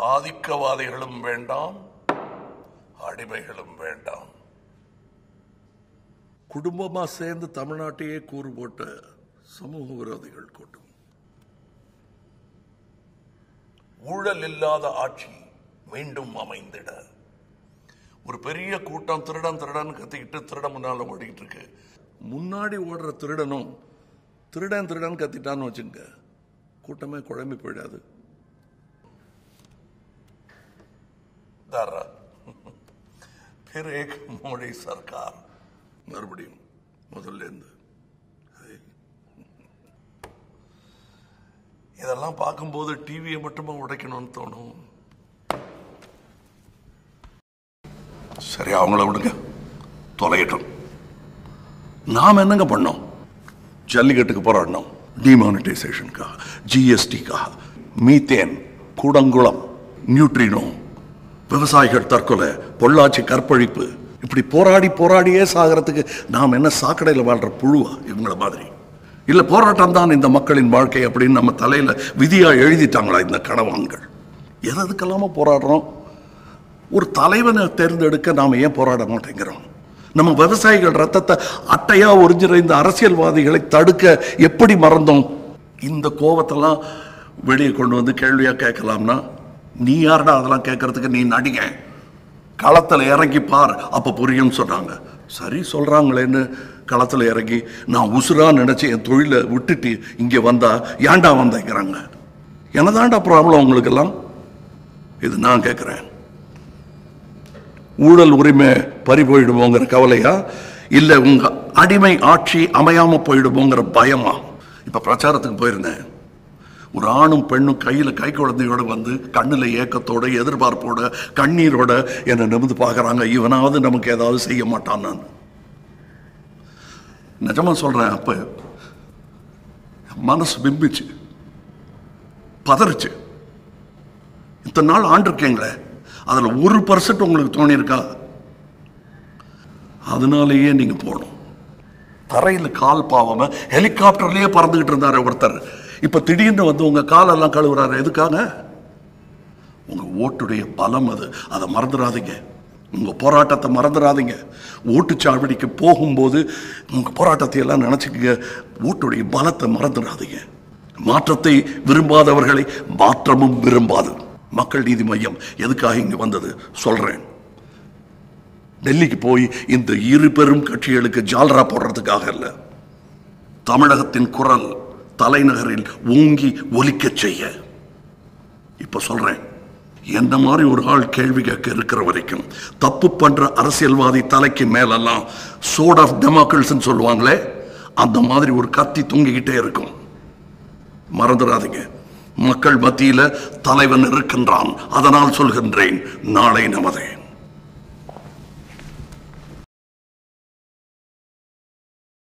ஆதிக்கவாதிகளும் வேண்டாம் அடிமைகளும் வேண்டாம் குடும்பமா சேர்ந்து தமிழ்நாட்டையே கூறு போட்ட சமூக விரோதிகள் கூட்டம் ஊழல் இல்லாத ஆட்சி மீண்டும் அமைந்திட ஒரு பெரிய கூட்டம் திருடன் திருடன் கத்திக்கிட்டு திருட முன்னால ஓடிக்கிட்டு இருக்கு முன்னாடி ஓடுற திருடனும் திருடன் திருடன் கத்திட்டான்னு வச்சுங்க கூட்டமே குழம்பி போயிடாது தாரா फिर एक मोदी सरकार மறுபடியும் முதல்ல இருந்து இதெல்லாம் பார்க்கும்போது டிவியை மட்டுமா உடைக்கணும்னு தோணும் சரி அவங்கள விடுங்க தொலையட்டும் நாம் என்னங்க பண்ணோம் ஜல்லிக்கட்டுக்கு போராடினோம் டிமானிட்டைசேஷனுக்காக ஜிஎஸ்டிக்காக மீத்தேன் கூடங்குளம் நியூட்ரினோ விவசாயிகள் தற்கொலை பொள்ளாச்சி கற்பழிப்பு இப்படி போராடி போராடியே சாகிறதுக்கு நாம் என்ன சாக்கடையில் வாழ்ற புழுவா இவங்கள மாதிரி இல்ல போராட்டம் தான் இந்த மக்களின் வாழ்க்கை அப்படின்னு நம்ம தலையில விதியா எழுதிட்டாங்களா இந்த கணவான்கள் எது எதுக்கெல்லாமோ போராடுறோம் ஒரு தலைவனை தேர்ந்தெடுக்க நாம ஏன் போராட மாட்டேங்கிறோம் நம்ம விவசாயிகள் ரத்தத்தை அட்டையா ஒரிஞ்சிற இந்த அரசியல்வாதிகளை தடுக்க எப்படி மறந்தோம் இந்த கோவத்தெல்லாம் வெளியே கொண்டு வந்து கேள்வியா கேட்கலாம்னா நீ யாருடா அதெல்லாம் கேட்கறதுக்கு நீ நடிக களத்தில் இறங்கி பார் அப்ப புரியும் சொன்னாங்க சரி சொல்றாங்களேன்னு களத்தில் இறங்கி நான் உசுரா நினைச்சு என் தொழிலை விட்டுட்டு இங்க வந்தா ஏன்டா வந்தேங்கிறாங்க என்னதான்டா ப்ராப்ளம் உங்களுக்கெல்லாம் இது நான் கேட்கிறேன் ஊழல் உரிமை பறி போயிடுமோங்கிற கவலையா இல்ல உங்க அடிமை ஆட்சி அமையாம போயிடுமோங்கிற பயமா இப்ப பிரச்சாரத்துக்கு போயிருந்தேன் ஒரு ஆணும் பெண்ணும் கையில கை குழந்தையோட வந்து கண்ணுல ஏக்கத்தோட எதிர்பார்ப்போட கண்ணீரோட என்னை நிமிந்து பார்க்கறாங்க இவனாவது நமக்கு ஏதாவது செய்ய மாட்டான் நான் நிஜமா சொல்றேன் அப்ப மனசு பிம்பிச்சு பதறிச்சு இத்தனை நாள் ஆண்டிருக்கீங்களே அதுல ஒரு பர்சன்ட் உங்களுக்கு தோணியிருக்கா அதனாலேயே நீங்க போகணும் தரையில கால் பாவாம ஹெலிகாப்டர்லயே பறந்துகிட்டு இருந்தாரு ஒருத்தர் இப்ப திடீர்னு வந்து உங்க காலெல்லாம் கழுவுறாரு எதுக்காக உங்க ஓட்டுடைய பலம் அது அதை மறந்துடாதீங்க உங்க போராட்டத்தை மறந்துடாதீங்க ஓட்டுச்சாவடிக்கு போகும்போது உங்க போராட்டத்தை எல்லாம் நினைச்சுக்கங்க ஓட்டுடைய பலத்தை மறந்துடாதீங்க மாற்றத்தை விரும்பாதவர்களை மாற்றமும் விரும்பாது மக்கள் நீதி மையம் எதுக்காக இங்க வந்தது சொல்றேன் டெல்லிக்கு போய் இந்த இரு பெரும் கட்சிகளுக்கு ஜால்ரா போடுறதுக்காக இல்ல தமிழகத்தின் குரல் தலைநகரில் ஓங்கி ஒலிக்கச் செய்ய இப்ப சொல்றேன் என்ன மாதிரி ஒரு ஆள் கேள்வி கேட்க இருக்கிற வரைக்கும் தப்பு பண்ற அரசியல்வாதி தலைக்கு மேலெல்லாம் சோட் ஆஃப் டெமோக்ரல்ஸ்னு சொல்லுவாங்களே அந்த மாதிரி ஒரு கத்தி தொங்கிக்கிட்டே இருக்கும் மறந்துடாதீங்க மக்கள் மத்தியில தலைவன் இருக்கின்றான் அதனால் சொல்கின்றேன் நாளை நமதே